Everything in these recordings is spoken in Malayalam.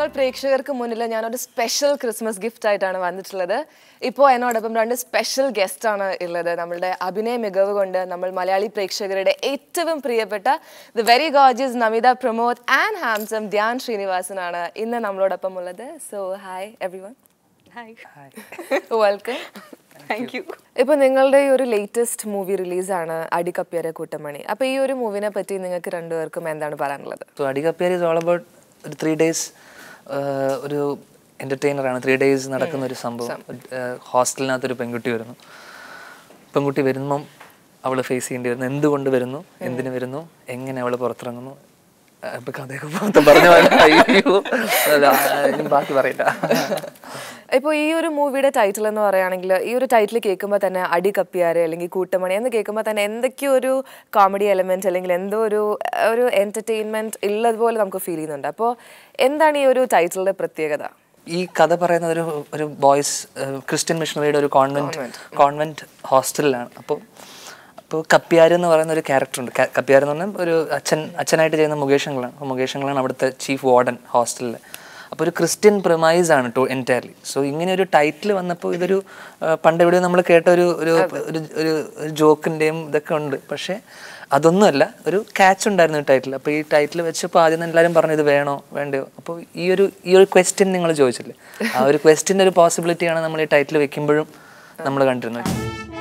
പ്രേക്ഷകർക്ക് മുന്നിൽ ഞാനൊരു സ്പെഷ്യൽ ക്രിസ്മസ് ഗിഫ്റ്റ് ആയിട്ടാണ് വന്നിട്ടുള്ളത് ഇപ്പോൾ എന്നോടൊപ്പം രണ്ട് സ്പെഷ്യൽ ഗസ്റ്റ് ആണ് ഉള്ളത് നമ്മളുടെ അഭിനയ മികവ് കൊണ്ട് നമ്മൾ മലയാളി പ്രേക്ഷകരുടെ ഏറ്റവും പ്രിയപ്പെട്ട the very gorgeous Namitha Pramod and handsome Dhyan ശ്രീനിവാസനാണ് ഇന്ന് നമ്മളോടൊപ്പം ഉള്ളത് so hi everyone hi welcome thank you ഇപ്പൊ നിങ്ങളുടെ ഈ ഒരു ലേറ്റസ്റ്റ് മൂവി റിലീസാണ് അടിക്കപ്പിയരെ കൂട്ടമണി അപ്പൊ ഈ ഒരു മൂവിനെ പറ്റി നിങ്ങൾക്ക് രണ്ടുപേർക്കും എന്താണ് പറയാനുള്ളത് സോ അടികപ്പേര് ഇസ് ഓൾ അബൌട്ട് ഒരു ത്രീ ഡേയ്സ് ഒരു എൻ്റർടൈനറാണ് ത്രീ ഡേയ്സ് നടക്കുന്ന ഒരു സംഭവം ഹോസ്റ്റലിനകത്ത് ഒരു പെൺകുട്ടി വരുന്നു പെൺകുട്ടി വരുമ്പം അവൾ ഫേസ് ചെയ്യേണ്ടി വരുന്നു എന്തുകൊണ്ട് വരുന്നു എന്തിനു വരുന്നു എങ്ങനെ അവൾ പുറത്തിറങ്ങുന്നു ആ, ഇപ്പൊ കഥയൊക്കെ മൊത്തം പറഞ്ഞ പോലെ അയ്യോ അല്ല, ഇനി ബാക്കി പറയില്ല ഇപ്പോൾ ഈ ഒരു മൂവിയുടെ ടൈറ്റിൽ എന്ന് പറയുകയാണെങ്കിൽ ഈ ഒരു ടൈറ്റിൽ കേൾക്കുമ്പോൾ തന്നെ അടി കപ്പിയാറ് അല്ലെങ്കിൽ കൂട്ടമണി എന്ന് കേൾക്കുമ്പോൾ തന്നെ എന്തൊക്കെയോ ഒരു കോമഡി എലമെന്റ് അല്ലെങ്കിൽ എന്തോ ഒരു ഒരു എന്റർടൈൻമെന്റ് ഉള്ളതുപോലെ നമുക്ക് ഫീൽ ചെയ്യുന്നുണ്ട് അപ്പോൾ എന്താണ് ഈ ഒരു ടൈറ്റിലിന്റെ പ്രത്യേകത ഈ കഥ പറയുന്നത് ഒരു ഒരു ബോയ്സ് ക്രിസ്ത്യൻ മിഷണറിയുടെ ഒരു കോൺവെന്റ് കോൺവെന്റ് ഹോസ്റ്റലിലാണ് അപ്പോൾ അപ്പോൾ കപ്പിയാർ എന്ന് പറയുന്ന ഒരു ക്യാരക്ടർ ഉണ്ട് ക- കപ്പിയാർ എന്ന് പറഞ്ഞാൽ ഒരു അച്ഛൻ അച്ഛനായിട്ട് ചെയ്യുന്ന മുകേഷങ്ങളാണ് അപ്പോൾ മുകേഷങ്ങളാണ് അവിടുത്തെ ചീഫ് വാർഡൻ ഹോസ്റ്റലിൽ അപ്പോൾ ഒരു ക്രിസ്ത്യൻ പ്രൊമൈസ് ആണ് ടു എൻറ്റയർലി സോ ഇങ്ങനെ ഒരു ടൈറ്റിൽ വന്നപ്പോൾ ഇതൊരു ആ, പണ്ട് എവിടെയോ നമ്മൾ കേട്ട ഒരു ഒരു ഒരു ഒരു ജോക്കിൻ്റെയും ഇതൊക്കെ ഉണ്ട് പക്ഷേ അതൊന്നുമല്ല ഒരു ക്യാച്ച് ഉണ്ടായിരുന്നു ഈ ടൈറ്റിൽ അപ്പോൾ ഈ ടൈറ്റിൽ വെച്ചപ്പോൾ ആദ്യം തന്നെ എല്ലാവരും പറഞ്ഞു ഇത് വേണോ വേണ്ടയോ അപ്പോൾ ഈ ഒരു ഈ ഒരു ക്വസ്റ്റ്യൻ നിങ്ങൾ ചോദിച്ചില്ലേ ആ ഒരു ക്വസ്റ്റ്യൻ്റെ ഒരു പോസിബിലിറ്റിയാണ് നമ്മൾ ഈ ടൈറ്റിൽ വെക്കുമ്പോഴും നമ്മൾ കണ്ടിരുന്നത്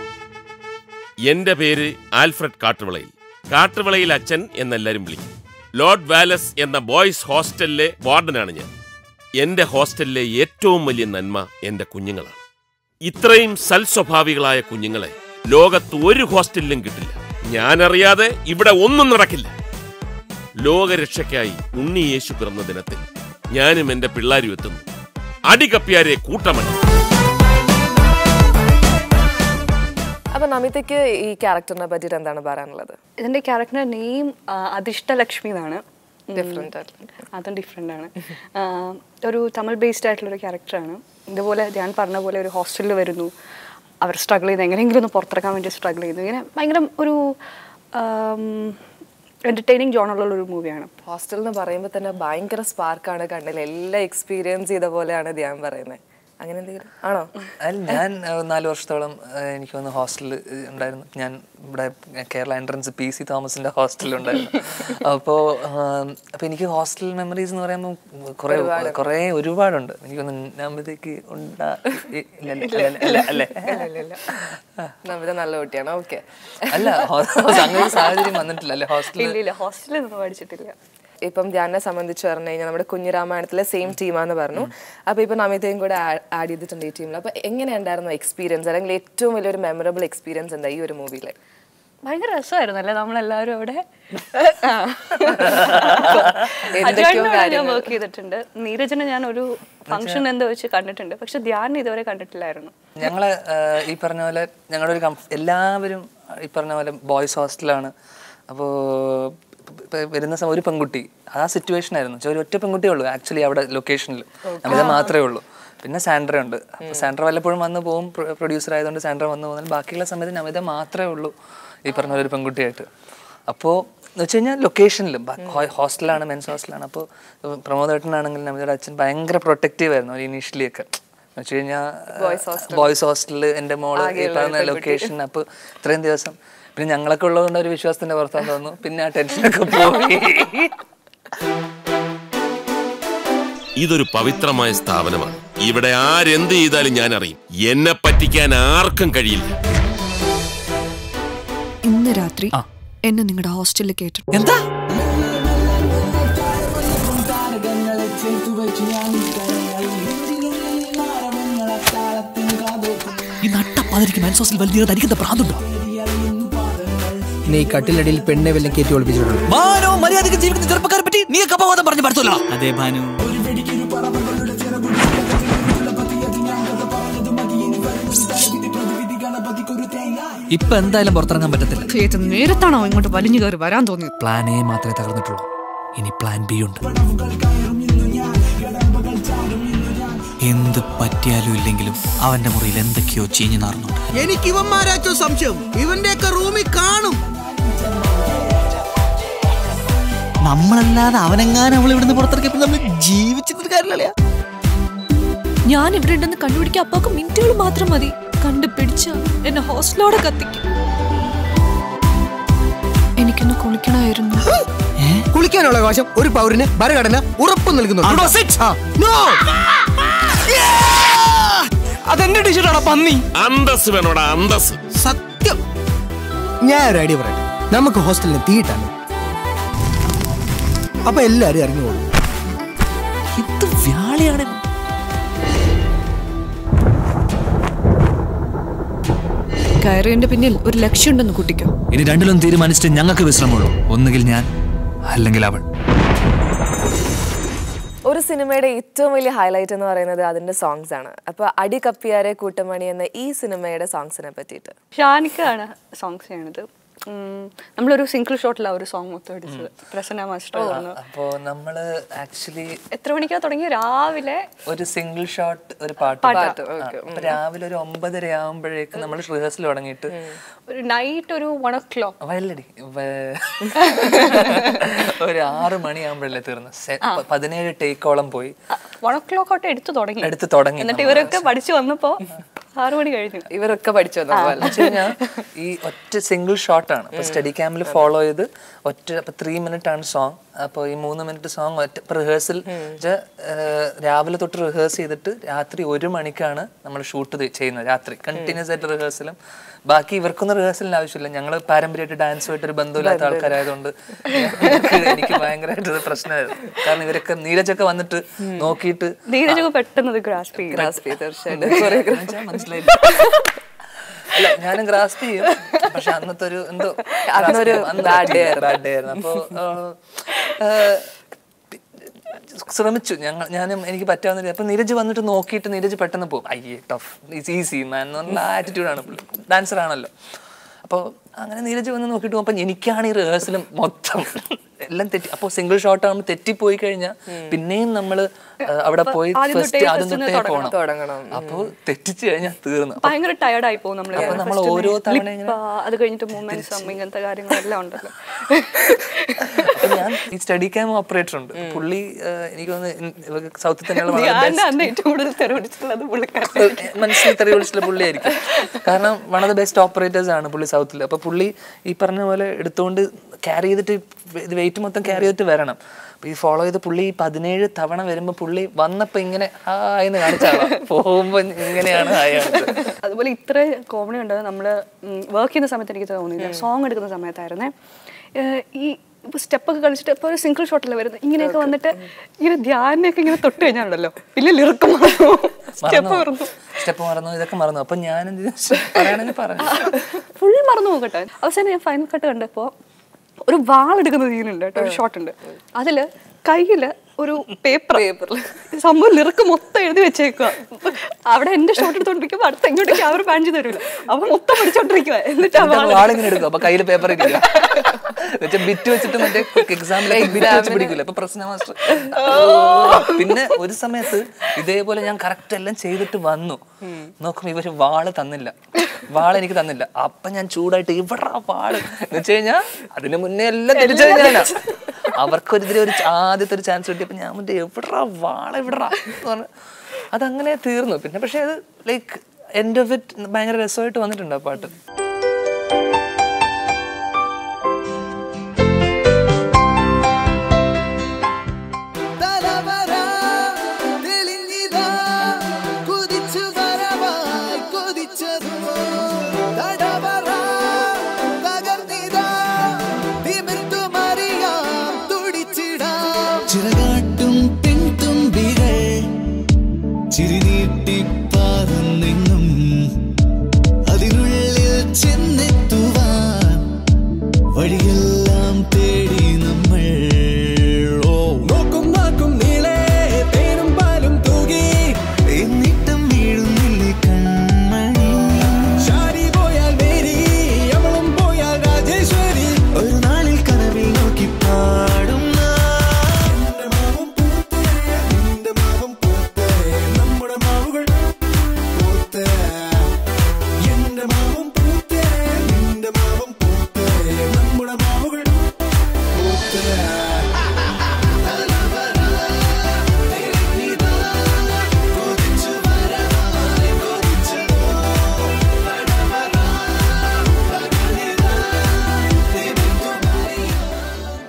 എന്റെ പേര് ആൽഫ്രഡ് കാട്ടുവിളയിൽ കാട്ടുവിളയിൽ അച്ഛൻ എന്നെല്ലാരും വിളിക്കും ലോർഡ് വാലസ് എന്ന ബോയ്സ് ഹോസ്റ്റലിലെ വാർഡനാണ് ഞാൻ എന്റെ ഹോസ്റ്റലിലെ ഏറ്റവും വലിയ നന്മ എന്റെ കുഞ്ഞുങ്ങളാണ് ഇത്രയും സൽസ്വഭാവികളായ കുഞ്ഞുങ്ങളെ ലോകത്ത് ഒരു ഹോസ്റ്റലിലും കിട്ടില്ല ഞാനറിയാതെ ഇവിടെ ഒന്നും നടക്കില്ല ലോകരക്ഷയ്ക്കായി ഉണ്ണി യേശു പിറന്ന ദിനത്തിൽ ഞാനും എന്റെ പിള്ളാരും എത്തുന്നു അടികപ്പിയാരെ കൂട്ടമണി അപ്പൊ നമിതയ്ക്ക് ഈ ക്യാരക്ടറിനെ പറ്റിയിട്ട് എന്താണ് പറയാനുള്ളത് ഇതിന്റെ ക്യാരക്ടറിന്റെ നെയിം അധിഷ്ടലക്ഷ്മി എന്നാണ് ഉം. ഡിഫറെന്റ് അതും ഡിഫറെൻ്റ് ആണ് ആ, ഒരു തമിഴ് ബേസ്ഡ് ആയിട്ടുള്ള ഒരു ക്യാരക്ടറാണ് ഇതുപോലെ ഞാൻ പറഞ്ഞ പോലെ ഒരു ഹോസ്റ്റലിൽ വരുന്നു അവർ സ്ട്രഗിൾ ചെയ്യുന്നു എങ്ങനെയെങ്കിലും ഒന്ന് പുറത്തിറക്കാൻ വേണ്ടി സ്ട്രഗിൾ ചെയ്യുന്നു ഇങ്ങനെ ഭയങ്കര ഒരു എൻ്റർടൈനിങ് ജോണുള്ള ഒരു മൂവിയാണ് ഹോസ്റ്റൽ എന്ന് പറയുമ്പോൾ തന്നെ ഭയങ്കര സ്പാർക്കാണ് കണ്ടില്ല എല്ലാം എക്സ്പീരിയൻസ് ചെയ്ത പോലെയാണ് ധ്യാൻ പറയുന്നത് അങ്ങനെ എന്തെങ്കിലും ആണോ അല്ല ഞാൻ ഏഹ്, നാല് വർഷത്തോളം ഏഹ്, എനിക്ക് വന്ന് ഹോസ്റ്റലിൽ ഉണ്ടായിരുന്നു ഞാൻ ഇവിടെ കേരള എൻട്രൻസ് പി സി തോമസിന്റെ ഹോസ്റ്റലിൽ ഉണ്ടായിരുന്നു അപ്പോൾ അപ്പോൾ എനിക്ക് ഹോസ്റ്റൽ മെമ്മറീസ് എന്ന് പറയുമ്പോൾ കുറേ കുറേ ഒരുപാടുണ്ട് എനിക്കൊന്ന് നമ്പത്തേക്ക് ഉണ്ടാ ഇ- ഇല്ല, ഇല്ല, ഇല്ല, അല്ലേ നമിത നല്ല കുട്ടിയാണ് ഓക്കെ അല്ല ഹോ- അങ്ങനെ ഒരു സാഹചര്യം വന്നിട്ടില്ല അല്ലേ ഹോസ്റ്റലിൽ ഇല്ല ഇല്ല ഹോസ്റ്റലിൽ ഒന്നും പഠിച്ചിട്ടില്ല ഇപ്പം ധ്യാനെ സംബന്ധിച്ച് പറഞ്ഞു കഴിഞ്ഞാൽ നമ്മുടെ കുഞ്ഞിരാമായണത്തിലെ സെയിം ടീമാന്ന് പറഞ്ഞു അപ്പൊ ഇപ്പൊ നമിതയും കൂടെ ആഡ് ചെയ്തിട്ടുണ്ട് ഈ ടീമിൽ അപ്പൊ എങ്ങനെയുണ്ടായിരുന്നു എക്സ്പീരിയൻസ് അല്ലെങ്കിൽ ഏറ്റവും വലിയൊരു മെമ്മറബിൾ എക്സ്പീരിയൻസ് എന്താ ഈ ഒരു മൂവിയിൽ ഭയങ്കര രസമായിരുന്നു അല്ലേ നമ്മളെല്ലാവരും അവിടെ എന്തൊക്കെയോ അജുവേട്ടനോട് ഞാൻ വർക്ക് ചെയ്തിട്ടുണ്ട് നീരജിനെ ഞാൻ ഒരു ഫംഗ്ഷൻ എന്തോ വെച്ച് കണ്ടിട്ടുണ്ട് പക്ഷെ ധ്യാൻ ഇതുവരെ കണ്ടിട്ടില്ലായിരുന്നു ഞങ്ങള് ഏഹ്, ഈ പറഞ്ഞ പോലെ ഞങ്ങളുടെ ഒരു കംഫ് എല്ലാവരും ഈ പറഞ്ഞ പോലെ ബോയ്സ് ഹോസ്റ്റലാണ് അപ്പോൾ വരുന്ന സമയം ഒരു പെൺകുട്ടി ആ സിറ്റുവേഷൻ ആയിരുന്നു പക്ഷെ ഒരു ഒറ്റ പെൺകുട്ടിയേ ഉള്ളൂ ആക്ച്വലി അവിടെ ലൊക്കേഷനിൽ അമിത മാത്രമേ ഉള്ളൂ പിന്നെ സാൻഡ്ര ഉണ്ട് അപ്പോൾ സാൻഡ്ര വല്ലപ്പോഴും വന്ന് പോകും പ്രൊഡ്യൂസർ ആയതുകൊണ്ട് സാൻഡ്ര വന്ന് പോകുന്നത് ബാക്കിയുള്ള സമയത്ത് നമിത മാത്രമേ ഉള്ളൂ ഈ പറഞ്ഞ പോലെ ഒരു പെൺകുട്ടിയായിട്ട് അപ്പോൾ എന്ന് വെച്ച് കഴിഞ്ഞാൽ ലൊക്കേഷനിലും ഹോസ്റ്റലാണ് മെൻസ് ഹോസ്റ്റലാണ് അപ്പോൾ പ്രമോദേട്ടനാണെങ്കിൽ നമിതയുടെ അച്ഛൻ ഭയങ്കര പ്രൊട്ടക്റ്റീവ് ആയിരുന്നു ഒരു ഇനീഷ്യലി ഒക്കെ എന്ന് വെച്ച് കഴിഞ്ഞാൽ ബോയ്സ് ഹോസ്റ്റലിൽ എൻ്റെ മോള് ഈ പറഞ്ഞ ലൊക്കേഷൻ അപ്പോൾ ഇത്രയും ദിവസം പിന്നെ ഞങ്ങളൊക്കെ ഉള്ളതുകൊണ്ട് ഒരു വിശ്വാസത്തിന്റെ പുറത്താന്ന് തോന്നുന്നു പിന്നെ ആ ടെൻഷനൊക്കെ പോയി ഇതൊരു പവിത്രമായ സ്ഥാപനമാണ് ഇവിടെ ആരെന്ത് ചെയ്താലും ഞാൻ അറിയും എന്നെ പറ്റിക്കാൻ ആർക്കും കഴിയില്ല ഇന്ന് രാത്രി എന്നെ നിങ്ങളുടെ ഹോസ്റ്റലിൽ കേട്ടു എന്താ ഈ നട്ടപ്പാതിരിക്ക് മെൻസോസിൽ വലിയ തനിക്കെന്താ പ്രാന്തുണ്ടോ നീ കട്ടിലടിയിൽ പെണ്ണെ വല്ലതും കയറ്റി ഒളിപ്പിച്ചിട്ടുണ്ട് മാനോ മര്യാദക്ക് ജീവിക്കുന്ന ചെറുപ്പക്കാരെ പറ്റി നീ കപവാദം പറഞ്ഞു പഠിച്ചല്ലോ അതെ ഭാനു ഇപ്പൊ എന്തായാലും പുറത്തിറങ്ങാൻ പറ്റത്തില്ല ഏത് നേരത്താണോ ഇങ്ങോട്ട് വലിഞ്ഞു കയറി വരാൻ തോന്നിയത് പ്ലാൻ എ മാത്രമേ തകർന്നിട്ടുള്ളൂ ഇനി പ്ലാൻ ബി ഉണ്ട് എന്ത് പറ്റിയാലും ഇല്ലെങ്കിലും അവന്റെ മുറിയിൽ എന്തൊക്കെയോ ചീഞ്ഞു നാറുന്നുണ്ട് എനിക്ക് ഇവന്മാരാച്ചോ സംശയം ഇവന്റെയൊക്കെ റൂമിൽ കാണും നമ്മളല്ലാതെ അവനെങ്ങാനും അവൾ ഇവിടുന്ന് പുറത്തിറക്കിയപ്പോൾ നമ്മൾ ജീവിച്ചിട്ട് കാര്യമില്ല ഞാൻ ഇവിടെ ഉണ്ടെന്ന് കണ്ടുപിടിക്കാൻ അപ്പാക്ക് മിനിറ്റുകൾ മാത്രം മതി കണ്ടുപിടിച്ച എന്നെ ഹോസ്റ്റലോടെ കത്തിക്കും എനിക്കൊന്ന് കുളിക്കണമായിരുന്നു കുളിക്കാനുള്ള അവകാശം ഒരു പൗരന് ഭരണഘടന ഉറപ്പ് നൽകുന്നു അതെന്നെ ടീഷർട്ടാണ് പന്നി അന്തസ് വേണോടാ അന്തസ് സത്യം ഞാൻ ഒരു ഐഡിയ പറയട്ടെ നമുക്ക് ഹോസ്റ്റലിന് തീയിട്ടാണ് അപ്പൊ എല്ലാരും ഇറങ്ങിക്കോളും ഇത് വ്യാളിയാണ് കയറിയതിന്റെ പിന്നിൽ ഒരു ലക്ഷ്യമുണ്ടെന്ന് കുട്ടിക്കോ ഇനി രണ്ടിലും തീരുമാനിച്ചിട്ട് ഞങ്ങൾക്ക് വിശ്രമമുള്ളൂ ഒന്നുകിൽ ഞാൻ അല്ലെങ്കിൽ അവൾ ഒരു സിനിമയുടെ ഏറ്റവും വലിയ ഹൈലൈറ്റ് എന്ന് പറയുന്നത് അതിന്റെ സോങ്സ് ആണ് അപ്പൊ അടി കപ്പിയാരെ കൂട്ടമണി എന്ന ഈ സിനിമയുടെ സോങ്സിനെ പറ്റിയിട്ട് ഷാനിക്കാണ് സോങ്സ് ചെയ്യണത് ഉം, നമ്മളൊരു സിംഗിൾ ഷോട്ടിലാണ് ഒരു സോങ് മൊത്തം അടിച്ചത് പ്രസന്ന മാസ്റ്റർ വന്നു അപ്പോ നമ്മള് ആക്ച്വലി എത്ര മണിക്കാ തുടങ്ങി രാവിലെ ഒരു സിംഗിൾ ഷോട്ട് ഒരു പാട്ട് പാട്ട്, ആ, അപ്പൊ രാവിലെ ഒരു ഒമ്പതര ആകുമ്പോഴേക്ക് നമ്മൾ റിഹേഴ്സൽ തുടങ്ങിയിട്ട് ഒരു നൈറ്റ് ഒരു വൺ ഓ ക്ലോക്ക് വയലടി ഒരു ആറ് മണിയാകുമ്പോഴല്ലേ തീർന്നു Se- പ- പതിനേഴ് ടേക്കോളം പോയി വൺ ഓ ക്ലോക്ക് തൊട്ട് എടുത്തു തുടങ്ങി എടുത്ത് തുടങ്ങി എന്നിട്ട് ഇവരൊക്കെ പഠിച്ചു വന്നപ്പോ ആറു മണി കഴിഞ്ഞു ഇവരൊക്കെ പഠിച്ചു വന്ന പോലെ എന്ന് വെച്ച് കഴിഞ്ഞാൽ ഈ ഒറ്റ സിംഗിൾ ഷോട്ടാണ് അപ്പൊ സ്റ്റഡി ക്യാമ്പിൽ ഫോളോ ചെയ്ത് ഒറ്റ അപ്പൊ ത്രീ മിനിറ്റ് ആണ് സോങ് അപ്പോൾ ഈ മൂന്ന് മിനിറ്റ് സോങ് ഒറ്റ റിഹേഴ്സൽ രാവിലെ തൊട്ട് റിഹേഴ്സ് ചെയ്തിട്ട് രാത്രി ഒരു മണിക്കാണ് നമ്മൾ ഷൂട്ട് ചെയ്യുന്നത് രാത്രി കണ്ടിന്യൂസ് ആയിട്ട് റിഹേഴ്സലും ബാക്കി ഇവർക്കൊന്നും റിഹേഴ്സലിന് ആവശ്യമില്ല ഞങ്ങൾ പാരമ്പര്യമായിട്ട് ഡാൻസുമായിട്ട് ഒരു ബന്ധമില്ലാത്ത ആൾക്കാരായതുകൊണ്ട് ഞങ്ങൾക്ക് എനിക്ക് ഭയങ്കരമായിട്ട് ഇത് പ്രശ്നമായിരുന്നു കാരണം ഇവരൊക്കെ നീരജൊക്കെ വന്നിട്ട് നോക്കിയിട്ട് നീരജ് പെട്ടെന്ന് അത് ഗ്രാസ്പ് ചെയ്യും Grasp ചെയ്ത് തീർച്ചയായിട്ടും എന്നുവെച്ചാ മനസ്സിലായില്ല അല്ല ഞാനും ഗ്രാസ്പ് ചെയ്യും പക്ഷെ അന്നത്തെ ഒരു എന്തോ അന്നൊരു bad day ആയിരുന്നു. ബാഡ് ഡേ ആയിരുന്നു അപ്പോ ആ, ശ്രമിച്ചു ഞങ്ങൾ ഞാനും എനിക്ക് പറ്റാവുന്ന അപ്പൊ നീരജ് വന്നിട്ട് നോക്കിയിട്ട് നീരജ് പെട്ടെന്ന് പോകും അയ്യേ ടഫ് ഇറ്റ്സ് ഈസി മാൻ എന്ന് പറഞ്ഞ ആറ്റിറ്റ്യൂഡാണ് ഡാൻസർ ആണല്ലോ അപ്പോൾ അങ്ങനെ നീരജ് വന്ന് നോക്കിയിട്ട് പോകുമ്പോൾ എനിക്കാണ് ഈ റിഹേഴ്സലും മൊത്തം എല്ലാം തെറ്റി അപ്പോൾ സിംഗിൾ ഷോട്ട് ആകുമ്പോൾ തെറ്റിപ്പോയി കഴിഞ്ഞാൽ പിന്നെയും നമ്മൾ അവിടെ പോയി ആദ്യം ഫസ്റ്റ് തൊട്ടേ ആദ്യം first ന്ന് തൊട്ടേ തുടങ്ങണം. തുടങ്ങണം. പോകണം അപ്പോൾ തെറ്റിച്ച് കഴിഞ്ഞാൽ തീർന്നു ഭയങ്കര ടയർഡായി പോകും നമ്മള് അപ്പൊ നമ്മൾ First ഓരോ lip, തവണ ഇങ്ങനെ അത് കഴിഞ്ഞിട്ട് മൂമെന്റ്സും ഇങ്ങനത്തെ കാര്യങ്ങളെല്ലാം ഉണ്ടല്ലോ അപ്പൊ ഞാൻ ഈ സ്റ്റഡി ക്യാം ഓപ്പറേറ്റർ ഉണ്ട് പുള്ളി ആ, എനിക്ക് തോന്നുന്നു സൗത്തിൽ തന്നെയുള്ള ഞാൻ വളരെ അന്ന് ഏറ്റവും കൂടുതൽ തെറിവിടിച്ചിട്ടുള്ളത് പുള്ളിക്കാരൻ best- മനസ്സിൽ തെറി വിളിച്ചിട്ടുള്ള പുള്ളിയായിരിക്കും കാരണം one of the best operators ആണ് പുള്ളി സൗത്തിൽ അപ്പൊ പുള്ളി ഈ പറഞ്ഞ പോലെ എടുത്തുകൊണ്ട് ക്യാരി ചെയ്തിട്ട് ഇത് വെയിറ്റ് മൊത്തം ക്യാരി ചെയ്തിട്ട് വരണം അപ്പൊ ഈ ഫോളോ ചെയ്ത് പുള്ളി ഈ പതിനേഴ് തവണ വരുമ്പോ പുള്ളി വന്നപ്പോ ഇങ്ങനെ ഹായ് എന്ന് കാണിച്ചാണ് പോകുമ്പോ ഇങ്ങനെയാണ് ഹായ് കാണിച്ചത് അതുപോലെ ഇത്ര കോമഡി ഉണ്ട് നമ്മൾ വർക്ക് ചെയ്യുന്ന സമയത്ത് എനിക്ക് തോന്നിയില്ല സോങ് എടുക്കുന്ന സമയത്തായിരുന്നേ ഏഹ് ഈ ഇപ്പോൾ സ്റ്റെപ്പൊക്കെ കളിച്ചിട്ട് ഇപ്പോൾ ഒരു സിംഗിൾ ഷോട്ടല്ലേ വരുന്നത് ഇങ്ങനെയൊക്കെ വന്നിട്ട് ഇങ്ങനെ ധ്യാനൊക്കെ ഇങ്ങനെ തൊട്ട് കഴിഞ്ഞാലുണ്ടല്ലോ വലിയ ലിറക്കം മറന്നു സ്റ്റെപ്പ് മറന്നു സ്റ്റെപ്പ് മറന്നു ഇതൊക്കെ മറന്നു അപ്പൊ ഞാൻ എന്ത് ചെയ്തു? പറയാണെങ്കിൽ പറഞ്ഞു ഫുൾ മറന്നു പോകട്ടെ അവസാനം ഞാൻ ഫൈനൽ കട്ട് കണ്ടപ്പോൾ ഒരു വാളെടുക്കുന്ന സീനുണ്ട് കേട്ടോ ഒരു ഷോട്ട് ഉണ്ട് അതില് കയ്യില് ഒരു പേപ്പർ പേപ്പറിൽ സംഭവം ലിറക്ക് മൊത്തം എഴുതി വെച്ചേക്കുക അവിടെ എന്റെ ഷോട്ട് എടുത്തോണ്ടിരിക്കുമ്പോൾ അടുത്ത ഇങ്ങോട്ട് ക്യാമറ പാൻ ചെയ്ത് തരൂല അപ്പൊ മൊത്തം പഠിച്ചോണ്ടിരിക്കുക എന്നിട്ട് ആ വാള് വാളിങ്ങനെ എടുക്കും അപ്പൊ കയ്യില് പേപ്പർ ഇരിക്കുക എന്നുവെച്ചാൽ ബിറ്റ് വെച്ചിട്ട് മറ്റേ എക്സാമിലേക്ക് ബിറ്റ് വെച്ച് പിടിക്കില്ല അപ്പൊ പ്രശ്ന മാസ്റ്റർ പിന്നെ ഒരു സമയത്ത് ഇതേപോലെ ഞാൻ കറക്റ്റ് എല്ലാം ചെയ്തിട്ട് വന്നു നോക്കുമ്പോ ഇവര് വാള് തന്നില്ല വാള് എനിക്ക് തന്നില്ല അപ്പൊ ഞാൻ ചൂടായിട്ട് ഇവിടെ വാള് എന്ന് വെച്ച് കഴിഞ്ഞാൽ അതിന് മുന്നേ എല്ലാം തിരിച്ചു കഴിഞ്ഞാ അവർക്കൊരു ഇതിലെ ഒരു ആദ്യത്തെ ഒരു ചാൻസ് കിട്ടിയപ്പോ ഞാൻ മറ്റേ എവിടാ വാള എവിടാ എന്ന് പറഞ്ഞു അതങ്ങനെ തീർന്നു പിന്നെ പക്ഷെ അത് ലൈക്ക് എൻഡ് ഓഫ് ഇറ്റ് ഭയങ്കര രസമായിട്ട് വന്നിട്ടുണ്ട് ആ പാട്ട് ചിറകാട്ടും പെൺതുമ്പികൾ ചിരിനീട്ടി പാറുന്നെങ്ങും അതിനുള്ളിൽ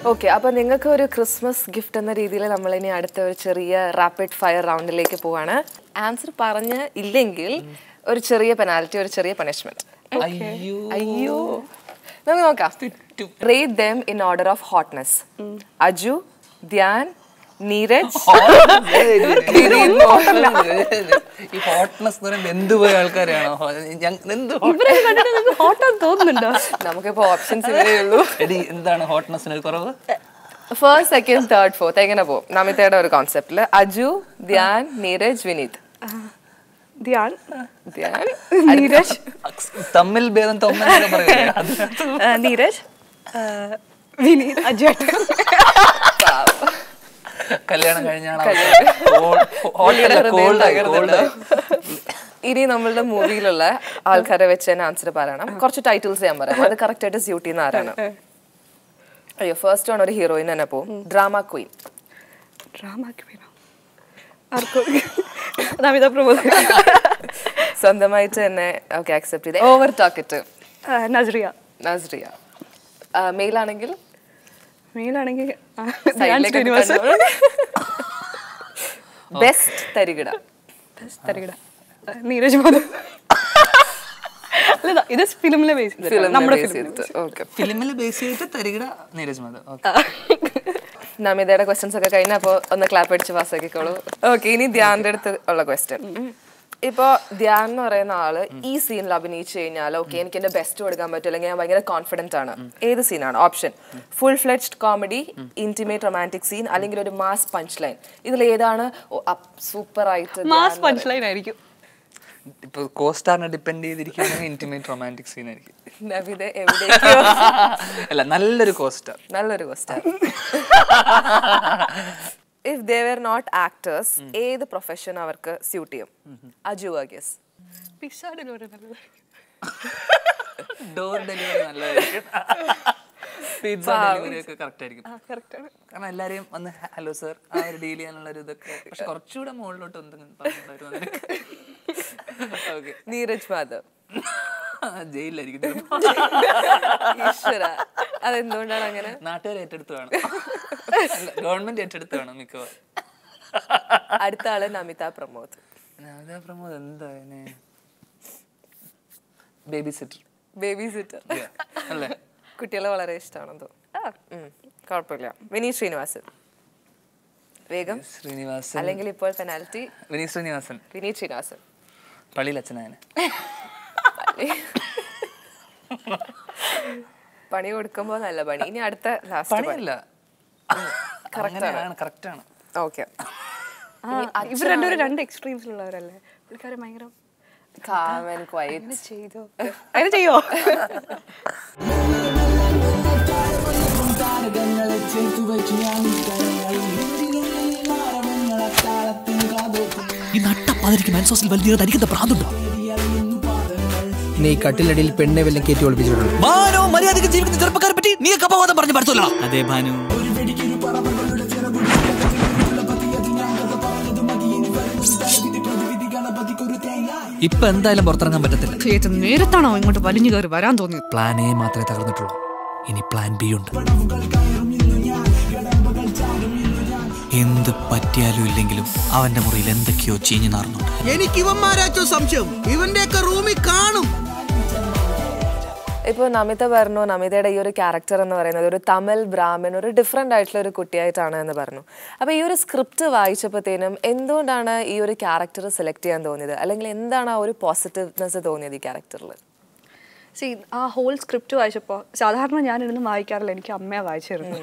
ഓക്കെ അപ്പൊ നിങ്ങൾക്ക് ഒരു ക്രിസ്മസ് ഗിഫ്റ്റ് എന്ന രീതിയിൽ നമ്മൾ ഇനി അടുത്ത ഒരു ചെറിയ റാപ്പിഡ് ഫയർ റൗണ്ടിലേക്ക് പോവാണ് ആൻസർ പറഞ്ഞ് ഇല്ലെങ്കിൽ ഒരു ചെറിയ പെനാൽറ്റി ഒരു ചെറിയ പണിഷ്മെന്റ് അയ്യോ അയ്യോ നമുക്ക് നോക്കാം rate them in order of hotness Aju Dhyan Neeraj ഈ ഹോട്ട്നെസ് എന്ന് പറയുമ്പോൾ എന്ത് പോയ ആൾക്കാരാണോ ഞങ്ങ- എന്ത് hot- ഇവരെ കണ്ടിട്ട് നിങ്ങൾക്ക് ഹോട്ടാന്ന് തോന്നുന്നുണ്ടോ നമുക്കിപ്പോ ഓപ്ഷൻസ് ഇവരേ ഉള്ളൂ എടി എന്താണ് ഹോട്ട്നെസ്സിന് ഒരു കുറവ് ഫസ്റ്റ് സെക്കൻഡ് തേർഡ് ഫോർത്ത് എങ്ങനെ പോകും നമിതയുടെ ഒരു കോൺസെപ്റ്റില് അജു ധ്യാൻ നീരജ് വിനീത് ധ്യാൻ ധ്യാൻ നീരജ് തമ്മിൽ ഭേദം തൊമ്മെന്നൊക്കെ പറയില്ലേ അത് ആ, നീരജ് ആ, വിനീത് അജേട്ടൻ കല്യാണം കഴിഞ്ഞ കോൾഡായി കോൾഡായി ഇനി നമ്മളുടെ മൂവിയിലുള്ള ആൾക്കാരെ വെച്ച് തന്നെ ആൻസർ പറയണം കുറച്ച് ടൈറ്റിൽസ് ഞാൻ പറയാം അത് കറക്റ്റ് ആയിട്ട് സ്യൂട്ട് ചെയ്യുന്ന ആരാണ് അയ്യോ ഫസ്റ്റ് ആണ് ഒരു ഹീറോയിൻ തന്നെ പോവും ഡ്രാമ ക്വീൻ ഡ്രാമാക്കി വേണം ആർക്കും നമിത പ്രമോദ് സ്വന്തമായിട്ട് തന്നെ ഓക്കെ അക്സെപ്റ്റ് ചെയ്ത് ഓവർ ടോക്കറ്റ് ആ, നസ്രിയ നസ്രിയ മെയിൽ ആണെങ്കിൽ മെയിലാണെങ്കിൽ ബെസ്റ്റ് തരികിട തരികിട നീരജ് മാധവ് അല്ല ഇത് ഫിലിമിലെ ബേസ് നമ്മുടെ ഫിലിം ഓക്കെ ഫിലിമിൽ ബേസ് ചെയ്തിട്ട് തരികിട നീരജ് മാധവ് ഓക്കെ നമിതയുടെ ക്വസ്റ്റ്യൻസ് ഒക്കെ കഴിഞ്ഞ അപ്പോൾ ഒന്ന് ക്ലാപ്പ് അടിച്ച് പാസ്സാക്കിക്കോളൂ ഓക്കെ ഇനി ധ്യാന്റെ അടുത്ത് ഉള്ള ക്വസ്റ്റ്യൻ ഇപ്പോ ധ്യാൻ എന്ന് പറയുന്ന ആള് ഈ സീനിൽ അഭിനയിച്ചു കഴിഞ്ഞാൽ ഓക്കെ എനിക്ക് എന്റെ ബെസ്റ്റ് കൊടുക്കാൻ പറ്റും അല്ലെങ്കിൽ ഞാൻ ഭയങ്കര കോൺഫിഡന്റ് ആണ് ഏത് സീനാണ് option full fledged comedy intimate romantic scene അല്ലെങ്കിൽ ഒരു മാസ് പഞ്ച് ലൈൻ ഇതിൽ ഏതാണ് സൂപ്പർ ആയിട്ട് മാസ് പഞ്ച് ലൈൻ ആയിരിക്കും ഇപ്പൊ കോസ്റ്റാറിനെ ഡിപ്പെൻഡ് ചെയ്തിരിക്കുന്ന ഇന്റിമേറ്റ് റൊമാൻറ്റിക് സീൻ ആയിരിക്കും നവിത എവിടേക്കോ അല്ല നല്ലൊരു കോസ്റ്റാർ നല്ലൊരു question if they were not actors ഏത് പ്രൊഫഷൻ അവർക്ക് സ്യൂട്ട് ചെയ്യും അജു ഗസ് പിസ്സ ഡെലിവറി നല്ലത് ഡോർ ഡെലിവറി നല്ലതായിരിക്കും പിസ്സ ഡെലിവറി ഒക്കെ കറക്റ്റ് ആയിരിക്കും കറക്റ്റാണ് കാരണം എല്ലാരെയും വന്ന് ഹലോ സർ ആ ഒരു ഡീൽ ചെയ്യാനുള്ള ഒരു ഇതൊക്കെ പക്ഷെ കുറച്ചുകൂടെ മുകളിലോട്ട് എന്തെങ്കിലും പറഞ്ഞിട്ടുണ്ടായിരുന്നു ഓക്കെ നീരജ് മാധവ് ജയിലിലായിരിക്കും ചിലപ്പോ. ഈശ്വര അതെന്തുകൊണ്ടാണ് അങ്ങനെ നാട്ടുകാർ ഏറ്റെടുത്ത് വേണം ഗവൺമെന്റ് ഏറ്റെടുത്ത് വേണം മിക്കവാറും അടുത്ത ആള് നമിത പ്രമോദ് അതാ പ്രമോദ് എന്താ ബേബി സിറ്റർ ബേബി സിറ്റർ അല്ലേ കുട്ടികളെ വളരെ ഇഷ്ടമാണെന്ന് തോന്നുന്നു കുഴപ്പമില്ല വിനീത് ശ്രീനിവാസൻ വേഗം ശ്രീനിവാസൻ അല്ലെങ്കിൽ ഇപ്പോൾ പെനാൽറ്റി വിനീത് ശ്രീനിവാസൻ വിനീത് ശ്രീനിവാസൻ പള്ളിയിൽ അച്ഛനായനെ പണി കൊടുക്കുമ്പോ നല്ല പണി ഇനി അടുത്ത ലാസ്റ്റ് പണിയല്ല അങ്ങനെയാണ് കറക്റ്റ് ആണ് ഓക്കെ ഇവർ രണ്ടുപേരും രണ്ട് എക്സ്ട്രീംസിലുള്ളവരല്ലേ പുള്ളിക്കാരൻ ഭയങ്കര കാമൻ ക്വൈറ്റ് അങ്ങനെ ചെയ്തോ അങ്ങനെ ചെയ്യോ ഈ നട്ടപ്പാതിരിക്ക് മാൻസോസിൽ വലിയ തനിക്കെന്താ പ്രാന്തുണ്ടോ നീ കട്ടിലടിയിൽ പെണ്ണെ വല്ലതും കയറ്റി ഒളിപ്പിച്ചിട്ടുണ്ട് മാനോ മര്യാദക്ക് ജീവിക്കുന്ന ചെറുപ്പക്കാരെ പറ്റി നീ കപ്പവാദം പറഞ്ഞു പഠിച്ചല്ലോ അതെ ഭാനു ഇപ്പൊ എന്തായാലും പുറത്തിറങ്ങാൻ പറ്റത്തില്ല ഏത് നേരത്താണോ ഇങ്ങോട്ട് വലിഞ്ഞു കയറി വരാൻ തോന്നിയത് പ്ലാൻ എ മാത്രമേ തകർന്നിട്ടുള്ളൂ ഇനി പ്ലാൻ ബി ഉണ്ട് എന്ത് പറ്റിയാലും ഇല്ലെങ്കിലും അവന്റെ മുറിയിൽ എന്തൊക്കെയോ ചീഞ്ഞു നാറുന്നുണ്ട് എനിക്ക് ഇവന്മാരാച്ചോ സംശയം ഇവന്റെയൊക്കെ റൂമിൽ കാണും ഇപ്പോൾ നമിത പറഞ്ഞു നമിതയുടെ ഈ ഒരു ക്യാരക്ടർ എന്ന് പറയുന്നത് ഒരു തമിഴ് ബ്രാഹ്മൺ ഒരു ഡിഫറെൻ്റ് ആയിട്ടുള്ള ഒരു കുട്ടിയായിട്ടാണ് എന്ന് പറഞ്ഞു അപ്പോൾ ഈ ഒരു സ്ക്രിപ്റ്റ് വായിച്ചപ്പോഴത്തേനും എന്തുകൊണ്ടാണ് ഈ ഒരു ക്യാരക്ടർ സെലക്ട് ചെയ്യാൻ തോന്നിയത് അല്ലെങ്കിൽ എന്താണ് ആ ഒരു പോസിറ്റീവ്നെസ് തോന്നിയത് ഈ ക്യാരക്ടറിൽ സി ആ ഹോൾ സ്ക്രിപ്റ്റ് വായിച്ചപ്പോൾ സാധാരണ ഞാൻ ഇരുന്ന് വായിക്കാറില്ല എനിക്ക് അമ്മയാണ് വായിച്ചിരുന്നു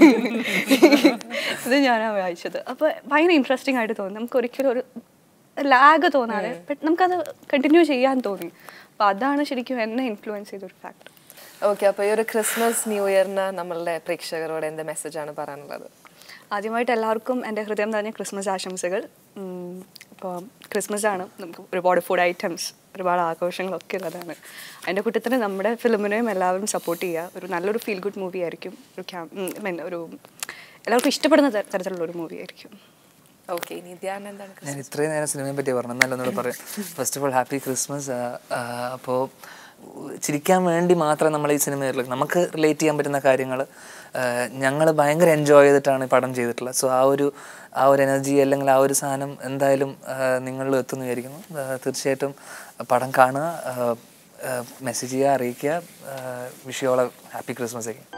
ഇത് ഞാനാണ് വായിച്ചത് അപ്പോൾ ഭയങ്കര ഇൻട്രസ്റ്റിംഗ് ആയിട്ട് തോന്നി നമുക്ക് ഒരിക്കലും ഒരു ലാഗ് തോന്നാതെ ബട്ട് നമുക്കത് കണ്ടിന്യൂ ചെയ്യാൻ തോന്നി അപ്പോൾ അതാണ് ശരിക്കും എന്നെ ഇൻഫ്ലുവൻസ് ചെയ്ത ഒരു ഫാക്ടർ ഓക്കെ അപ്പോൾ ഈ ഒരു ക്രിസ്മസ് ന്യൂ ഇയറിന് നമ്മളുടെ പ്രേക്ഷകരോട് എന്ത് മെസ്സേജാണ് പറയാനുള്ളത് ആദ്യമായിട്ട് എല്ലാവർക്കും എൻ്റെ ഹൃദയം നിറഞ്ഞ ക്രിസ്മസ് ആശംസകൾ ഇപ്പോൾ ക്രിസ്മസ് ആണ് നമുക്ക് ഒരുപാട് ഫുഡ് ഐറ്റംസ് ഒരുപാട് ആഘോഷങ്ങളൊക്കെ ഉള്ളതാണ് അതിൻ്റെ കൂട്ടത്തിൽ നമ്മുടെ ഫിലിമിനെയും എല്ലാവരും സപ്പോർട്ട് ചെയ്യുക ഒരു നല്ലൊരു ഫീൽ ഗുഡ് മൂവി ആയിരിക്കും ഒരു ക്യാം മീൻ ഒരു എല്ലാവർക്കും ഇഷ്ടപ്പെടുന്ന തര- തരത്തിലുള്ള ഒരു മൂവി ആയിരിക്കും ഓക്കെ ഇനി ധ്യാൻ എന്താണ് ഞാൻ ഇത്രയും നേരം സിനിമയെ പറ്റി പറഞ്ഞു എന്നാലും ഒന്നുകൂടെ പറയാം first of all happy Christmas അപ്പോൾ ചിരിക്കാൻ വേണ്ടി മാത്രം നമ്മൾ ഈ സിനിമയിൽ നമുക്ക് റിലേറ്റ് ചെയ്യാൻ പറ്റുന്ന കാര്യങ്ങൾ ഞങ്ങൾ ഭയങ്കര എൻജോയ് ചെയ്തിട്ടാണ് ഈ പടം ചെയ്തിട്ടുള്ളത് സോ ആ ഒരു ആ ഒരു എനർജി അല്ലെങ്കിൽ ആ ഒരു സാധനം എന്തായാലും നിങ്ങളിൽ എത്തുന്നു വിചാരിക്കുന്നു ആ, തീർച്ചയായിട്ടും പടം കാണുക മെസ്സേജ് ചെയ്യുക അറിയിക്കുക വിഷയോളം ഹാപ്പി ക്രിസ്മസ് ഒക്കെ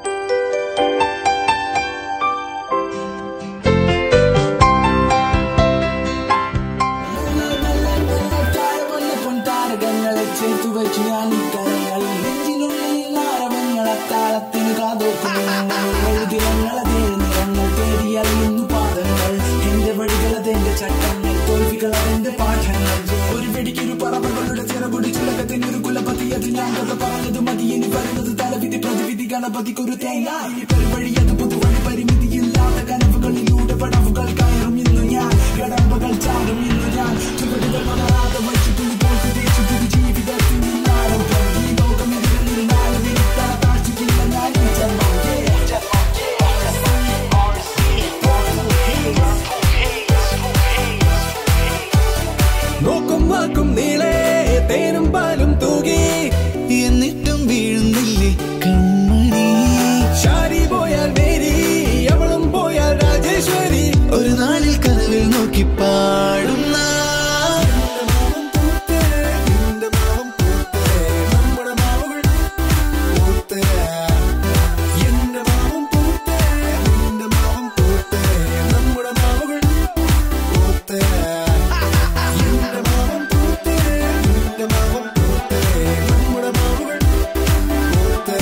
താരകങ്ങളെ ചേർത്തു വെച്ചു ഞാൻ ഇക്കരങ്ങളിൽ നെഞ്ചിനുള്ളിൽ നാരവങ്ങളെ താളത്തിന് കാതോക്കുന്നു എഴുതിരങ്ങളെ നിറങ്ങൾ തേടിയറിയുന്നു പാദങ്ങൾ എന്റെ വഴികളതെന്റെ ചട്ടങ്ങൾ തോൽവികളതെന്റെ പാഠങ്ങൾ ഒരു വെടിക്കൊരു പറവകളുടെ ചിറകുടി ചുലകത്തിനൊരു കുലപതി അത് ഞാൻ കഥ പറഞ്ഞത് മതി ഇനി വരുന്നത് തലവിധി പ്രതിവിധി ഗണപതിക്കൊരു തേങ്ങ ഇനി പെരുവഴി അത് പുതുവഴി പരിമിതിയില്ലാത്ത കനവുകളിലൂടെ പടവുകൾ കയറും ഇന്നു ഞാൻ കടമ്പകൾ ചാടും ഇന്നു ഞാൻ ചുവടുകൾ മണരാതെ വച്ചു തുണികൾ തേച്ചു പുതു ജീവിതത്തിൽ നിന്നാരംഭം ഈ ലോകം ഇതിൽ നാല് വിരിത്തല താഴ്ചയ്ക്കില്ല ഞാൻ ഈ ജന്മം Yeah. നോക്കും വാക്കും നീളേ തേനും പാലും തൂകി എന്നിട്ടും വീഴുന്നില്ലേ കൺമണി ശാരി പോയാൽ മേരി അവളും പോയാൽ രാജേശ്വരി ഒരു നാളിൽ കനവിൽ നോക്കി പാടുന്ന നിന്റെ മാവം പൂത്തേ, നമ്മുടെ മാവുകൾ പൂത്തേ. എന്റെ മാവം പൂത്തേ, നിന്റെ മാവം പൂത്തേ, നമ്മുടെ മാവുകൾ പൂത്തേ. എന്റെ മാവം പൂത്തേ, നിന്റെ മാവം പൂത്തേ, നമ്മുടെ മാവുകൾ പൂത്തേ.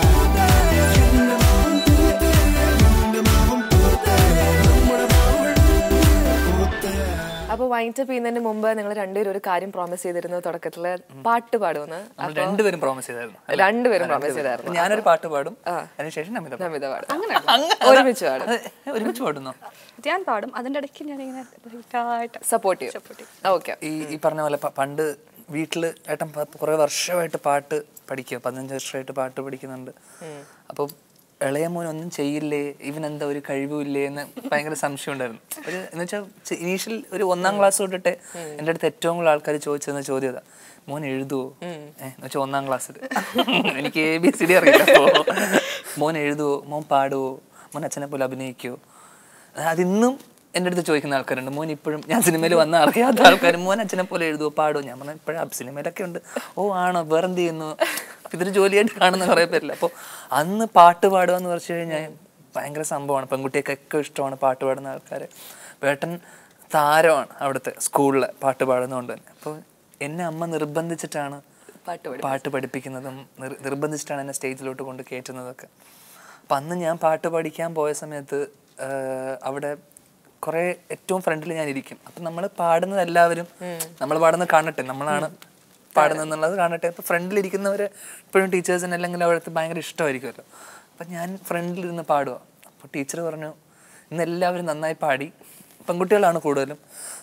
എന്റെ മാവം പൂത്തേ, നിന്റെ മാവം പൂത്തേ, നമ്മുടെ മാവുകൾ പൂത്തേ. അപ്പൊ വൈൻഡപ്പ് ചെയ്യുന്നതിന് മുമ്പ് നിങ്ങൾ രണ്ടുപേരും ഒരു കാര്യം പ്രോമിസ് ചെയ്തിരുന്നു തുടക്കത്തില് പാട്ട് പാടുമെന്ന് നമ്മൾ രണ്ടുപേരും പ്രോമിസ് ചെയ്തായിരുന്നു അല്ലേ? രണ്ടുപേരും ആ, promise രണ്ടുപേരും. ചെയ്തായിരുന്നു. ഞാനൊരു പാട്ട് പാടും അതിനുശേഷം നമിത പാടും. നമിത പാടും അങ്ങ് ഒരുമിച്ച് പാടും അതെ, ഒരുമിച്ച് പാടുന്നോ ഞാൻ പാടും അതിന്റെ ഇടയ്ക്ക് ഞാൻ ഇങ്ങനെ ലൈറ്റായിട്ട് സപ്പോർട്ട് ചെയ്യും ഓക്കെ ഈ ഈ പറഞ്ഞ പോലെ പ- പണ്ട് വീട്ടിൽ ഏട്ടൻ പ- കുറേ വർഷമായിട്ട് പാട്ട് പഠിക്കുക പതിനഞ്ച് വർഷമായിട്ട് പാട്ട് പഠിക്കുന്നുണ്ട് അപ്പോൾ ഇളയ മോൻ ഒന്നും ചെയ്യില്ലേ ഇവൻ എന്താ ഒരു കഴിവുമില്ലേ എന്ന് ഭയങ്കര സംശയം ഉണ്ടായിരുന്നു ഒരു എന്ന് വെച്ചാൽ ഇനീഷ്യൽ ഒരു ഒന്നാം ക്ലാസ് തൊട്ടിട്ട് എൻ്റെ അടുത്ത് ഏറ്റവും കൂടുതൽ ആൾക്കാർ ചോദിച്ചിരുന്ന ചോദ്യം അതാ മോൻ എഴുതുവോ ഏഹ് എന്ന് വെച്ചാൽ ഒന്നാം ക്ലാസ്സിൽ എനിക്ക് എ ബി സി ഡി അറിയില്ല അപ്പോൾ മോൻ എഴുതുവോ മോൻ പാടുവോ മോൻ അച്ഛനെ പോലെ അഭിനയിക്കുവോ അതിന്നും എൻ്റെ അടുത്ത് ചോദിക്കുന്ന ആൾക്കാരുണ്ട് മോൻ ഇപ്പോഴും ഞാൻ സിനിമയിൽ വന്ന അറിയാത്ത ആൾക്കാർ മോൻ അച്ഛനെ പോലെ എഴുതുമോ പാടുമോ ഞാൻ പറഞ്ഞു ഇപ്പോഴും സിനിമയിലൊക്കെ ഉണ്ട് ഓ ആണോ വേറെ എന്ത് ചെയ്യുന്നു അപ്പൊ ഇതൊരു ജോലിയായിട്ട് കാണുന്ന കുറേ പേരില്ല അപ്പോൾ അന്ന് പാട്ട് പാടുക എന്ന് പറഞ്ഞു കഴിഞ്ഞാൽ ഭയങ്കര സംഭവമാണ് പെൺകുട്ടിയൊക്കെ ഇഷ്ടമാണ് പാട്ട് പാടുന്ന ആൾക്കാർ വേട്ടൻ താരമാണ് അവിടുത്തെ സ്കൂളിലെ പാട്ട് പാടുന്നതുകൊണ്ട് തന്നെ അപ്പോൾ എന്നെ അമ്മ നിർബന്ധിച്ചിട്ടാണ് പാട്ട് പാട്ട് പഠിപ്പിക്കുന്നതും നിർ- നിർബന്ധിച്ചിട്ടാണ് എന്നെ സ്റ്റേജിലോട്ട് കൊണ്ട് കയറ്റുന്നതൊക്കെ അപ്പം അന്ന് ഞാൻ പാട്ട് പഠിക്കാൻ പോയ സമയത്ത് ആഹ് അവിടെ കുറേ ഏറ്റവും ഫ്രണ്ടിൽ ഞാൻ ഇരിക്കും അപ്പം നമ്മൾ പാടുന്നത് എല്ലാവരും നമ്മൾ പാടുന്നത് കാണട്ടെ നമ്മളാണ് പാടുന്നത് എന്നുള്ളത് കാണട്ടെ അപ്പം ഫ്രണ്ടിലിരിക്കുന്നവർ ഇപ്പോഴും ടീച്ചേഴ്സിന് അല്ലെങ്കിൽ അവിടുത്തെ ഭയങ്കര ഇഷ്ടമായിരിക്കുമല്ലോ അപ്പം ഞാൻ ഫ്രണ്ടിലിരുന്ന് പാടുക അപ്പോൾ ടീച്ചർ പറഞ്ഞു ഇന്ന് എല്ലാവരും നന്നായി പാടി പെൺകുട്ടികളാണ് കൂടുതലും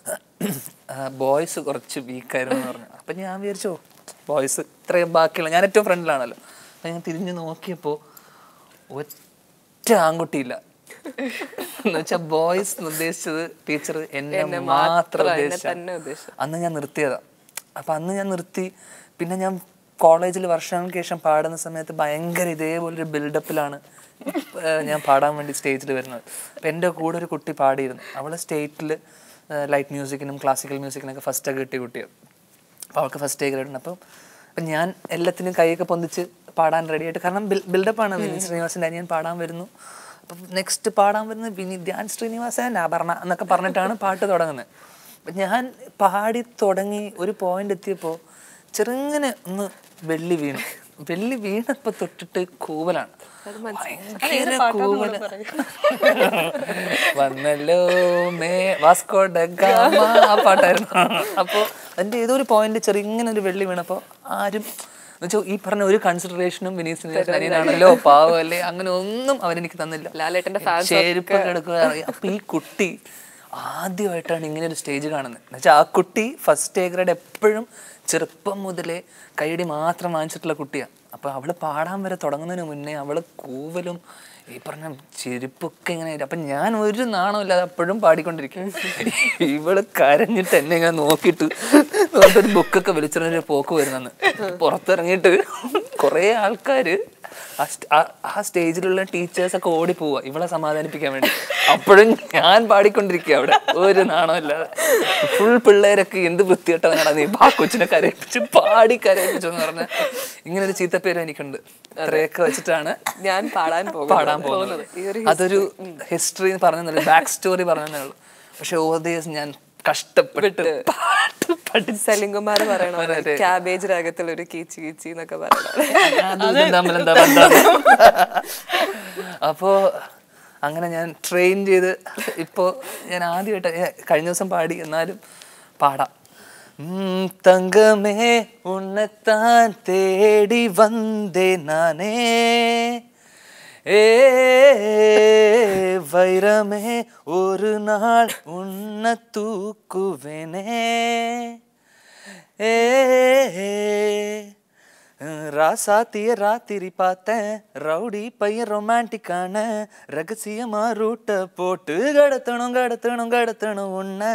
ബോയ്സ് കുറച്ച് വീക്കായിരുന്നു എന്ന് പറഞ്ഞു അപ്പം ഞാൻ വിചാരിച്ചോ ബോയ്സ് ഇത്രയും ബാക്കിയുള്ള ഞാൻ ഏറ്റവും ഫ്രണ്ടിലാണല്ലോ അപ്പം ഞാൻ തിരിഞ്ഞ് നോക്കിയപ്പോൾ ഒറ്റ ആൺകുട്ടിയില്ല എന്ന് വെച്ചാൽ ബോയ്സ് ഉദ്ദേശിച്ചത് ടീച്ചർ എന്നെ എന്നെ മാത്രം മാത്രം, എന്നെ ഉദ്ദേശിച്ച തന്നെ ഉദ്ദേശിച്ചു. അന്ന് ഞാൻ നിർത്തിയതാ അപ്പം അന്ന് ഞാൻ നിർത്തി പിന്നെ ഞാൻ കോളേജിൽ വർഷങ്ങൾക്ക് ശേഷം പാടുന്ന സമയത്ത് ഭയങ്കര ഇതേപോലൊരു ബിൽഡപ്പിലാണ് ഞാൻ പാടാൻ വേണ്ടി സ്റ്റേജിൽ വരുന്നത് അപ്പം എൻ്റെ കൂടെ ഒരു കുട്ടി പാടിയിരുന്നു അവൾ സ്റ്റേറ്റിൽ ലൈറ്റ് മ്യൂസിക്കിനും ക്ലാസിക്കൽ മ്യൂസിക്കിനൊക്കെ ഫസ്റ്റൊക്കെ കിട്ടിയ കുട്ടിയാണ് അപ്പോൾ അവൾക്ക് ഫസ്റ്റ് ഗ്രേഡ് ഉണ്ട് അപ്പം അപ്പം ഞാൻ എല്ലാത്തിനും കൈയൊക്കെ പൊന്തിച്ച് പാടാൻ റെഡി ആയിട്ട് കാരണം ബിൽഡപ്പാണ് വിനീത് ശ്രീനിവാസൻ്റെ അനിയൻ പാടാൻ വരുന്നു അപ്പം നെക്സ്റ്റ് പാടാൻ വരുന്നത് വിനി ധ്യാൻ ശ്രീനിവാസൻ ആഭരണ എന്നൊക്കെ പറഞ്ഞിട്ടാണ് പാട്ട് തുടങ്ങുന്നത് അപ്പം ഞാൻ പാടി തുടങ്ങി ഒരു പോയിന്റ് എത്തിയപ്പോൾ ചെറുങ്ങനെ ഒന്ന് വെള്ളി വീണു വെള്ളി വീണപ്പോൾ തൊട്ടിട്ട് കൂവലാണ് ഭയങ്കര കൂവല വന്നല്ലോ മേ വാസ്കോ ഡഗാമ ആ പാട്ടായിരുന്നു അപ്പോൾ അതിൻ്റെ ഏതോ ഒരു പോയിന്റ് ചെറിങ്ങനെ ഒരു വെള്ളി വീണപ്പോൾ ആരും എന്നുവെച്ചാൽ ഈ പറഞ്ഞ ഒരു കൺസിഡറേഷനും വിനീത് അനിയനാണല്ലോ പാവല്ലേ അങ്ങനെ ഒന്നും അവരെനിക്ക് തന്നില്ല ലാലേട്ടന്റെ fans ചെരുപ്പ് കിടക്കുക അപ്പൊ ഈ കുട്ടി ആദ്യമായിട്ടാണ് ഇങ്ങനെ ഒരു സ്റ്റേജ് കാണുന്നത് എന്നുവെച്ചാൽ ആ കുട്ടി ഫസ്റ്റ് എ ഗ്രേഡ് എപ്പോഴും ചെറുപ്പം മുതലേ കൈയടി മാത്രം വാങ്ങിച്ചിട്ടുള്ള കുട്ടിയാണ് അപ്പൊ അവള് പാടാൻ വരെ തുടങ്ങുന്നതിന് മുന്നേ അവള് കൂവലും ഈ പറഞ്ഞ ചെരുപ്പൊക്കെ ഇങ്ങനെ ആയിട്ട്. അപ്പൊ ഞാൻ ഒരു നാണമില്ലാതെ അപ്പോഴും പാടിക്കൊണ്ടിരിക്കും ഇവള് കരഞ്ഞിട്ട് എന്നെ ഇങ്ങനെ നോക്കിയിട്ട് ഒരു ബുക്കൊക്കെ വലിച്ചെറിഞ്ഞൊരു പോക്ക് വരുന്നെന്ന് പുറത്തിറങ്ങിയിട്ട് കുറേ ആൾക്കാര് ആ സ്റ്റ- ആ- ആ സ്റ്റേജിലുള്ള ടീച്ചേഴ്സ് ഒക്കെ ഓടി പോവാ ഇവളെ സമാധാനിപ്പിക്കാൻ വേണ്ടി അപ്പോഴും ഞാൻ പാടിക്കൊണ്ടിരിക്കുക അവിടെ ഒരു നാണമില്ലാതെ ഫുൾ പിള്ളേരൊക്കെ എന്ത് വൃത്തികെട്ടവനാണ് നീ ആ കൊച്ചിനെ കരയിപ്പിച്ച് പാടി കരയിപ്പിച്ചു എന്ന് പറഞ്ഞ ഇങ്ങനെ ഒരു ചീത്തപ്പേര് എനിക്കുണ്ട് അത്രയൊക്കെ വെച്ചിട്ടാണ് ഞാൻ പാടാൻ പോകുന്നത്. പാടാൻ പോകുന്നത് ഈ ഒരു അതൊരു ഹിസ്റ്ററി പറഞ്ഞു ബാക്ക് സ്റ്റോറി പറഞ്ഞതേ ഉള്ളൂ പക്ഷെ ഓവർ ദിവസം ഞാൻ കഷ്ടപ്പെട്ട് പാട്ട് പഠിച്ച് സെലിംകുമാർ പറയണ അതെ. ക്യാബേജ് രാഗത്തിൽ ഒരു കീച്ചി കീച്ചി എന്നൊക്കെ പറയണ അതും ഇതും തമ്മിൽ എന്താ ബന്ധം? അപ്പോ അങ്ങനെ ഞാൻ ട്രെയിൻ ചെയ്ത് ഇപ്പോ ഞാൻ ആദ്യമായിട്ട് ഏ, കഴിഞ്ഞ ദിവസം പാടി എന്നാലും പാടാം ഉം, തങ്കമേ ഉന്നെത്താൻ തേടി വന്നേ നാനേ ഏ வைரமே ஒரு நாள் உன்னை தூக்குவேனே ஏ ராசாத்திய ராத்திரி பார்த்தேன் ரவுடி பையன் ரொமான்டிக்கான ரகசியமா ரூட்டை போட்டு கடத்தணும் கடத்தணும் கடத்தணும் உன்னை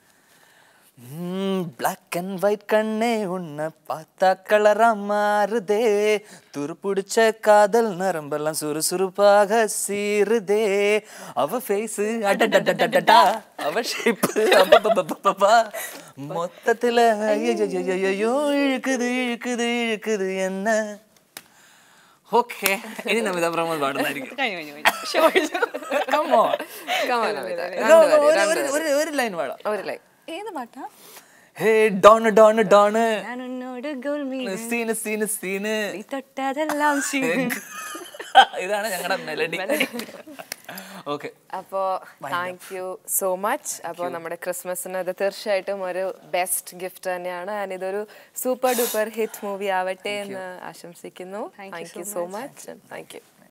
பிளாக் அண்ட் ஒயிட் கண்ணே உன்னை பார்த்தா கலரா மாறுதே துருப்பிடிச்ச காதல் நரம்பெல்லாம் சுறுசுறுப்பாக சீருதே அவ ஃபேஸ் அடடடடடடா அவ ஷேப்பு அப்பப்பப்பப்பப்பா மொத்தத்துல ஐயோ இழுக்குது இழுக்குது இழுக்குது என்ன ഓക്കെ ഇനി Namitha Pramod പാടുന്നതായിരിക്കും Come on. Come on, Namitha. ഒരു- രണ്ടുപേര്, ഒരു- രണ്ടുപേര്. ഒരു- ഒരു ലൈൻ പാടാം ഒരു ലൈൻ ഏത് പാട്ടാ ഹേ ഡോണ് ഡോണ് ഡോണ് ഞാൻ ഉന്നോട് ഗോൾമീൻ സീന് സീന് സീന് നീ തൊട്ടതെല്ലാം ചെയ്യും ഇതാണ് ഞങ്ങളുടെ മെലഡി ഓക്കെ അപ്പോൾ താങ്ക് യു സോ മച്ച് അപ്പോൾ നമ്മുടെ ക്രിസ്മസിന് ഇത് തീർച്ചയായിട്ടും ഒരു ബെസ്റ്റ് ഗിഫ്റ്റ് തന്നെയാണ് ആൻഡ് ഇതൊരു സൂപ്പർ ഡൂപ്പർ ഹിറ്റ് മൂവി ആവട്ടെ എന്ന് ആശംസിക്കുന്നു thank you so much thank U